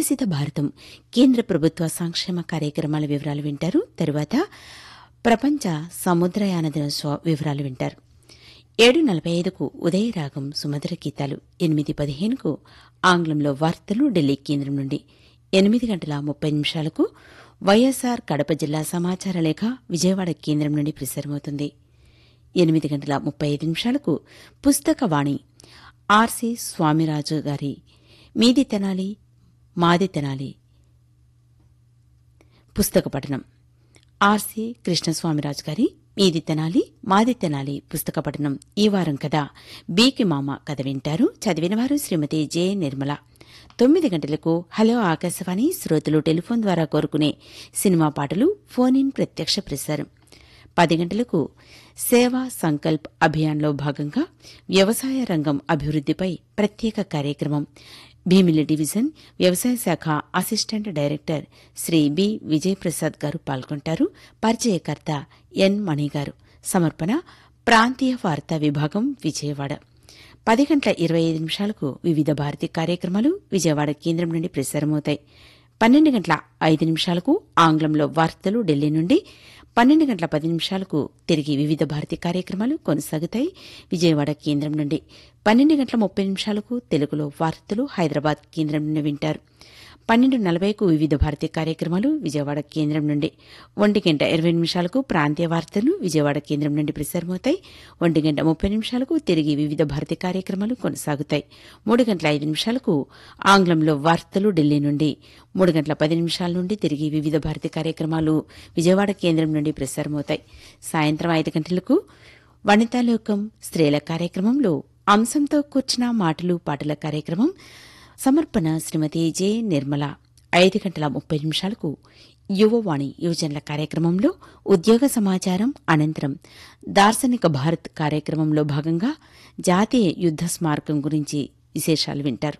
వికసిత భారతం కేంద్ర ప్రభుత్వ సంక్షేమ కార్యక్రమాల వివరాలు వింటారు తరువాత ప్రపంచ సముద్రయాన దినోత్సవ వివరాలు వింటారు ఏడు నలభై ఐదుకు ఉదయరాగం సుమధుర గీతాలు ఎనిమిది పదిహేనుకు ఆంగ్లంలో వార్తలు ఢిల్లీ కేంద్రం నుండి ఎనిమిది గంటల ముప్పై నిమిషాలకు వైఎస్సార్ కడప జిల్లా సమాచార లేఖ విజయవాడ కేంద్రం నుండి ప్రసారమవుతుంది ఎనిమిది గంటల ముప్పై ఐదు నిమిషాలకు పుస్తకవాణి ఆర్సి స్వామిరాజు గారి మీది తెనాలి మాది తెనాలి పుస్తక పఠనం ఆర్సి కృష్ణస్వామిరాజు గారి మీది తెనాలి మాది తెనాలి పుస్తక పఠనం ఈ వారం కథ బీకి మామ కథ వింటారు చదివినవారు శ్రీమతి జె నిర్మల తొమ్మిది గంటలకు హలో ఆకాశవాణి శ్రోతలు టెలిఫోన్ ద్వారా కోరుకునే సినిమా పాటలు ఫోన్ ఇన్ ప్రత్యక్ష ప్రసారం పది గంటలకు సేవా సంకల్ప్ అభియాన్లో భాగంగా వ్యవసాయ రంగం అభివృద్దిపై ప్రత్యేక కార్యక్రమం భీమిలి డివిజన్ వ్యవసాయ శాఖ assistant director Shri B Vijayaprasad garu పాల్గొంటారు పరిచయకర్త ఎన్ మణి గారు సమర్పణ ప్రాంతీయ వార్తా విభాగం విజయవాడ పది గంటల ఇరవై ఐదు నిమిషాలకు వివిధ భారతి కార్యక్రమాలు విజయవాడ కేంద్రం నుండి ప్రసారమవుతాయి పన్నెండు గంటల ఐదు నిమిషాలకు ఆంగ్లంలో వార్తలు ఢిల్లీ నుండి పన్నెండు గంటల పది నిమిషాలకు తిరిగి వివిధ భారతి కార్యక్రమాలు కొనసాగుతాయి విజయవాడ కేంద్రం నుండి పన్నెండు గంటల ముప్పై నిమిషాలకు తెలుగులో వార్తలు హైదరాబాద్ కేంద్రం నుండి వింటారు పన్నెండు నలభైకు వివిధ భారతీయ కార్యక్రమాలు విజయవాడ కేంద్రం నుండి ఒంటి గంట ఇరవై నిమిషాలకు ప్రాంతీయ వార్తలు విజయవాడ కేంద్రం నుండి ప్రసారమవుతాయి ఒంటి గంట ముప్పై నిమిషాలకు తిరిగి వివిధ భారతీయ కార్యక్రమాలు కొనసాగుతాయి మూడు గంటల ఐదు నిమిషాలకు ఆంగ్లంలో వార్తలు ఢిల్లీ నుండి మూడు గంటల పది నిమిషాల నుండి తిరిగి వివిధ భారతీయ కార్యక్రమాలు విజయవాడ కేంద్రం నుండి ప్రసారమవుతాయి సాయంత్రం ఐదు గంటలకు వనితాలోకం స్త్రీల కార్యక్రమంలో అంశంతో కూర్చున్న మాటలు పాటల కార్యక్రమం సమర్పణ శ్రీమతి జె నిర్మల ఐదు గంటల ముప్పై నిమిషాలకు యువవాణి యువజనుల కార్యక్రమంలో ఉద్యోగ సమాచారం అనంతరం దార్శనిక భారత్ కార్యక్రమంలో భాగంగా జాతీయ యుద్ద స్మారకం గురించి విశేషాలు వింటారు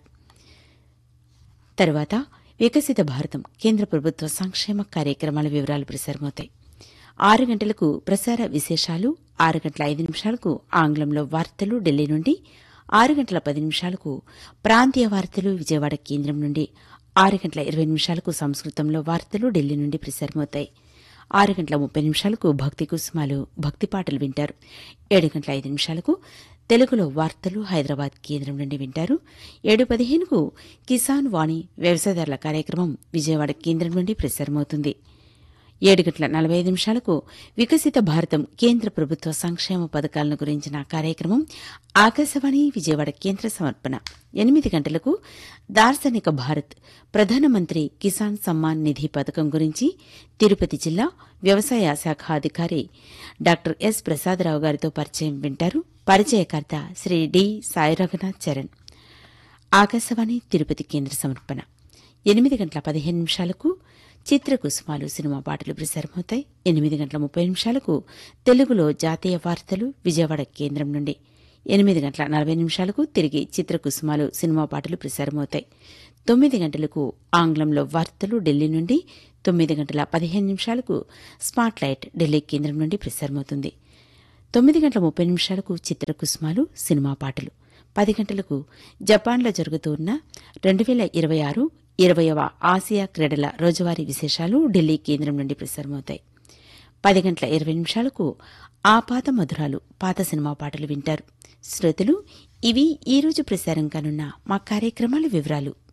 తర్వాత వికసిత భారతం కేంద్ర ప్రభుత్వ సంక్షేమ కార్యక్రమాల వివరాలు ప్రసారమవుతాయి ఆరు గంటలకు ప్రసార విశేషాలు ఆరు గంటల ఐదు నిమిషాలకు ఆంగ్లంలో వార్తలు ఢిల్లీ నుండి ఆరు గంటల పది నిమిషాలకు ప్రాంతీయ వార్తలు విజయవాడ కేంద్రం నుండి ఆరు గంటల ఇరవై నిమిషాలకు సంస్కృతంలో వార్తలు ఢిల్లీ నుండి ప్రసారమవుతాయి ఆరు గంటల ముప్పై నిమిషాలకు భక్తి కుసుమాలు భక్తి పాటలు వింటారు ఏడు గంటల ఐదు నిమిషాలకు తెలుగులో వార్తలు హైదరాబాద్ కేంద్రం నుండి వింటారు ఏడు పదిహేనుకు కిసాన్ వాణి వ్యవసాయదారుల కార్యక్రమం విజయవాడ కేంద్రం నుండి ప్రసారమవుతుంది ఏడు గంటల నలభై ఐదు నిమిషాలకు వికసిత భారతం కేంద్ర ప్రభుత్వ సంక్షేమ పథకాలను గురించిన కార్యక్రమం ఆకాశవాణి విజయవాడ కేంద్ర సమర్పణ ఎనిమిది గంటలకు దార్శనిక భారత్ ప్రధానమంత్రి కిసాన్ సమ్మాన్ నిధి పథకం గురించి తిరుపతి జిల్లా వ్యవసాయ శాఖ అధికారి డాక్టర్ ఎస్ ప్రసాదరావు గారితో పరిచయం వింటారు పరిచయకర్త శ్రీ డి సాయిరఘునాథ్ చరణ్ ఆకాశవాణి తిరుపతి కేంద్ర సమర్పణ ఎనిమిది గంటల పదిహేను నిమిషాలకు చిత్రకుసుమాలు సినిమా పాటలు ప్రసారమవుతాయి ఎనిమిది గంటల ముప్పై నిమిషాలకు తెలుగులో జాతీయ వార్తలు విజయవాడ కేంద్రం నుండి ఎనిమిది గంటల నలభై నిమిషాలకు తిరిగి చిత్రకుసుమాలు సినిమా పాటలు ప్రసారమవుతాయి తొమ్మిది గంటలకు ఆంగ్లంలో వార్తలు ఢిల్లీ నుండి తొమ్మిది గంటల పదిహేను నిమిషాలకు స్పాట్ లైట్ ఢిల్లీ కేంద్రం నుండి ప్రసారమవుతుంది తొమ్మిది గంటల ముప్పై నిమిషాలకు చిత్రకుసుమాలు సినిమా పాటలు పది గంటలకు జపాన్లో జరుగుతూ ఉన్న రెండు వేల ఇరవై ఆరు ఇరవయవ ఆసియా క్రీడల రోజువారీ విశేషాలు ఢిల్లీ కేంద్రం నుండి ప్రసారమవుతాయి పది గంటల ఇరవై నిమిషాలకు ఆ పాత మధురాలు పాత సినిమా పాటలు వింటారు శ్రోతలు ఇవి ఈ రోజు ప్రసారం కానున్న మా కార్యక్రమాల వివరాలు